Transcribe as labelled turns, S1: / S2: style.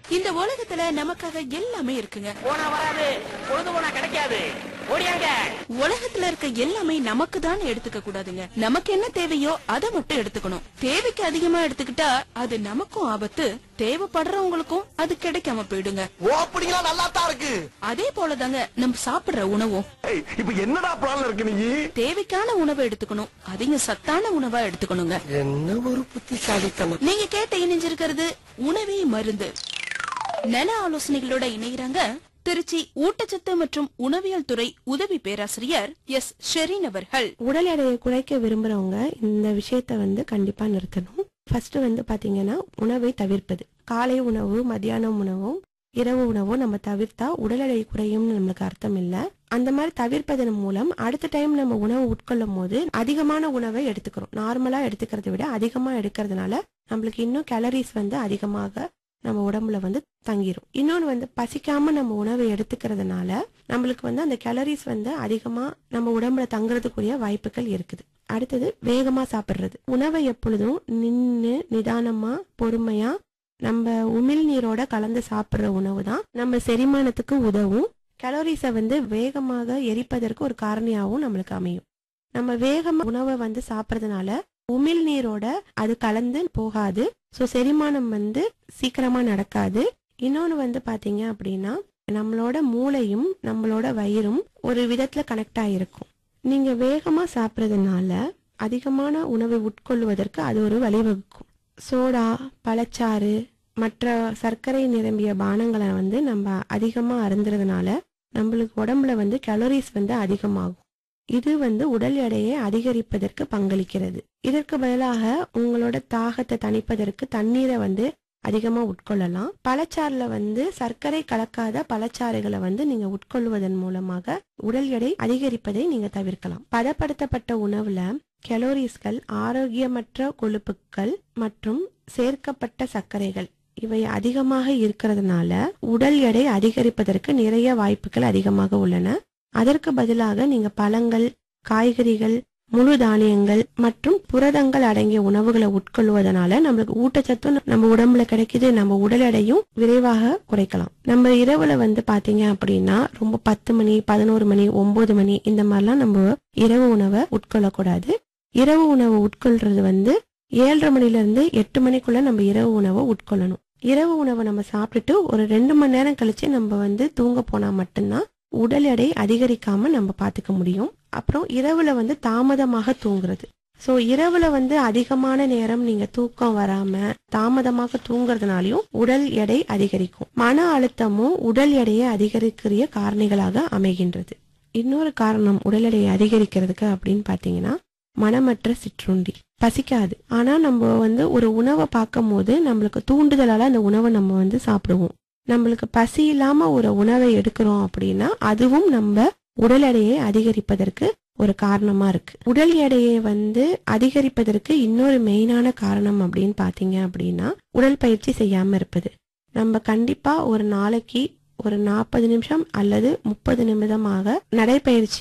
S1: இந்த உலகத்துல நமக்காக எல்லாமே இருக்குங்க
S2: போனா வராது பொழுது போனா கிடைக்காது ஓடியாங்க
S1: உலகத்துல இருக்க எல்லாமே நமக்கு தான் எடுத்துக்க கூடாதுங்க நமக்கு என்ன தேவையோ அதை மட்டும் எடுத்துக்கணும் தேவைக்கு அதிகமா எடுத்துக்கிட்டா அது நமக்கும் ஆபத்து தேவைப்படுறவங்களுக்கும் அது கிடைக்காம போயிடுங்க
S3: ஓப்பனிங்களா நல்லா தான் இருக்கு
S1: அதே போலதாங்க நம்ம சாப்பிடுற உணவும்
S3: ஏய், இப்ப என்னடா பிளான்ல இருக்கு நீ
S1: தேவைக்கான உணவை எடுத்துக்கணும் அதிக சத்தான உணவா எடுத்துக்கணுங்க
S3: என்ன ஒரு புத்திசாலித்தனம்
S1: நீங்க கேட்ட இணைஞ்சிருக்கிறது உணவே மருந்து நல ஆலோசனைகளோட இணைகிறாங்க திருச்சி ஊட்டச்சத்து மற்றும் உணவியல் துறை உதவி பேராசிரியர் எஸ் ஷெரீன் அவர்கள்
S4: உடல் எடையை குறைக்க விரும்புறவங்க இந்த விஷயத்த வந்து கண்டிப்பா நிறுத்தணும் ஃபர்ஸ்ட் வந்து பாத்தீங்கன்னா உணவை தவிர்ப்பது காலை உணவு மத்தியானம் உணவும் இரவு உணவும் நம்ம தவிர்த்தா உடல் எடை குறையும்னு நம்மளுக்கு அர்த்தம் இல்ல அந்த மாதிரி தவிர்ப்பதன் மூலம் அடுத்த டைம் நம்ம உணவு உட்கொள்ளும் போது அதிகமான உணவை எடுத்துக்கிறோம் நார்மலா எடுத்துக்கிறதை விட அதிகமா எடுக்கிறதுனால நம்மளுக்கு இன்னும் கேலரிஸ் வந்து அதிகமாக நம்ம உடம்புல வந்து தங்கிரும் இன்னொன்று வந்து பசிக்காம நம்ம உணவை எடுத்துக்கிறதுனால நம்மளுக்கு வந்து அந்த கேலரிஸ் வந்து அதிகமா நம்ம உடம்புல தங்குறதுக்குரிய வாய்ப்புகள் இருக்குது அடுத்தது வேகமா சாப்பிடுறது உணவை எப்பொழுதும் நின்னு நிதானமா பொறுமையா நம்ம உமிழ்நீரோட கலந்து சாப்பிடுற உணவு தான் நம்ம செரிமானத்துக்கு உதவும் கலோரிஸை வந்து வேகமாக எரிப்பதற்கு ஒரு காரணியாகவும் நம்மளுக்கு அமையும் நம்ம வேகமா உணவை வந்து சாப்பிட்றதுனால உமிழ்நீரோட அது கலந்து போகாது ஸோ செரிமானம் வந்து சீக்கிரமா நடக்காது இன்னொன்று வந்து பாத்தீங்க அப்படின்னா நம்மளோட மூளையும் நம்மளோட வயிறும் ஒரு விதத்துல கனெக்ட் ஆகிருக்கும் நீங்க வேகமா சாப்பிட்றதுனால அதிகமான உணவை உட்கொள்வதற்கு அது ஒரு வழிவகுக்கும் சோடா பழச்சாறு மற்ற சர்க்கரை நிரம்பிய பானங்களை வந்து நம்ம அதிகமா அருந்துறதுனால நம்மளுக்கு உடம்புல வந்து கலோரிஸ் வந்து அதிகமாகும் இது வந்து உடல் எடையை அதிகரிப்பதற்கு பங்களிக்கிறது இதற்கு பதிலாக உங்களோட தாகத்தை தணிப்பதற்கு தண்ணீரை வந்து அதிகமா உட்கொள்ளலாம் பழச்சாறுல வந்து சர்க்கரை கலக்காத பழச்சாறுகளை வந்து நீங்க உட்கொள்வதன் மூலமாக உடல் எடை அதிகரிப்பதை நீங்க தவிர்க்கலாம் பதப்படுத்தப்பட்ட உணவுல கலோரிஸ்கள் ஆரோக்கியமற்ற கொழுப்புக்கள் மற்றும் சேர்க்கப்பட்ட சர்க்கரைகள் இவை அதிகமாக இருக்கிறதுனால உடல் எடை அதிகரிப்பதற்கு நிறைய வாய்ப்புகள் அதிகமாக உள்ளன அதற்கு பதிலாக நீங்க பழங்கள் காய்கறிகள் முழு தானியங்கள் மற்றும் புரதங்கள் அடங்கிய உணவுகளை உட்கொள்வதனால நம்மளுக்கு ஊட்டச்சத்தும் நம்ம உடம்புல கிடைக்குது நம்ம உடல் எடையும் விரைவாக குறைக்கலாம் நம்ம இரவுல வந்து பாத்தீங்க அப்படின்னா ரொம்ப பத்து மணி பதினோரு மணி ஒன்பது மணி இந்த மாதிரிலாம் நம்ம இரவு உணவை உட்கொள்ளக்கூடாது இரவு உணவு உட்கொள்றது வந்து ஏழரை மணில இருந்து எட்டு மணிக்குள்ள நம்ம இரவு உணவை உட்கொள்ளணும் இரவு உணவை நம்ம சாப்பிட்டுட்டு ஒரு ரெண்டு மணி நேரம் கழிச்சு நம்ம வந்து தூங்க போனா மட்டும்தான் உடல் எடை அதிகரிக்காம நம்ம பாத்துக்க முடியும் அப்புறம் இரவுல வந்து தாமதமாக தூங்குறது சோ இரவுல வந்து அதிகமான நேரம் நீங்க தூக்கம் வராம தாமதமாக தூங்குறதுனாலயும் உடல் எடை அதிகரிக்கும் மன அழுத்தமும் உடல் எடையை அதிகரிக்கிற காரணிகளாக அமைகின்றது இன்னொரு காரணம் உடல் எடையை அதிகரிக்கிறதுக்கு அப்படின்னு பாத்தீங்கன்னா மனமற்ற சிற்றுண்டி பசிக்காது ஆனா நம்ம வந்து ஒரு உணவை பார்க்கும் போது நம்மளுக்கு தூண்டுதலால அந்த உணவை நம்ம வந்து சாப்பிடுவோம் நம்மளுக்கு பசி இல்லாம ஒரு உணவை எடுக்கிறோம் அப்படின்னா அதுவும் நம்ம உடல் எடையை அதிகரிப்பதற்கு ஒரு காரணமா இருக்கு உடல் எடையை வந்து அதிகரிப்பதற்கு இன்னொரு மெயினான காரணம் அப்படின்னு பாத்தீங்க அப்படின்னா உடல் பயிற்சி செய்யாம இருப்பது நம்ம கண்டிப்பா ஒரு நாளைக்கு ஒரு நாற்பது நிமிஷம் அல்லது முப்பது நிமிடமாக நடைப்பயிற்சி